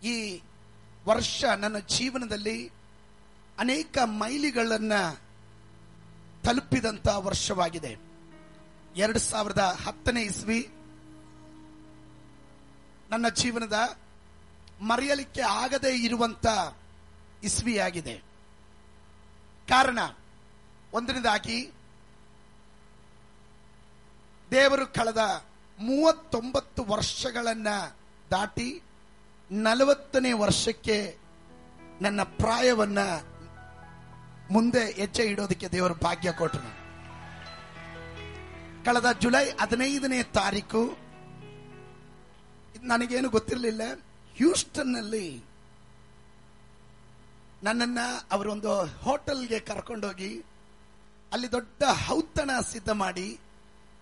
ಈ ವರ್ಷ ನನ್ನ ಜೀವನದಲ್ಲಿ ಅನೇಕ ಮೈಲಿಗಳನ್ನ ತಲುಪಿದಂತ ವರ್ಷವಾಗಿದೆ ಎರಡು ಸಾವಿರದ ಹತ್ತನೇ ಇಸ್ವಿ ನನ್ನ ಜೀವನದ ಮರೆಯಲಿಕ್ಕೆ ಆಗದೇ ಇರುವಂತ ಇಸ್ವಿಯಾಗಿದೆ ಕಾರಣ ಒಂದನೇದಾಗಿ ದೇವರು ಕಳೆದ ಮೂವತ್ತೊಂಬತ್ತು ವರ್ಷಗಳನ್ನ ದಾಟಿ ನಲವತ್ತನೇ ವರ್ಷಕ್ಕೆ ನನ್ನ ಪ್ರಾಯವನ್ನ ಮುಂದೆ ಹೆಜ್ಜೆ ಇಡೋದಕ್ಕೆ ದೇವರು ಭಾಗ್ಯ ಕೊಟ್ಟರು ಕಳೆದ ಜುಲೈ ಹದಿನೈದನೇ ತಾರೀಕು ಇದು ನನಗೇನು ಗೊತ್ತಿರಲಿಲ್ಲ ಹ್ಯೂಸ್ಟನ್ನಲ್ಲಿ ನನ್ನನ್ನ ಅವರೊಂದು ಹೋಟೆಲ್ಗೆ ಕರ್ಕೊಂಡೋಗಿ ಅಲ್ಲಿ ದೊಡ್ಡ ಔತಣ ಸಿದ್ಧ ಮಾಡಿ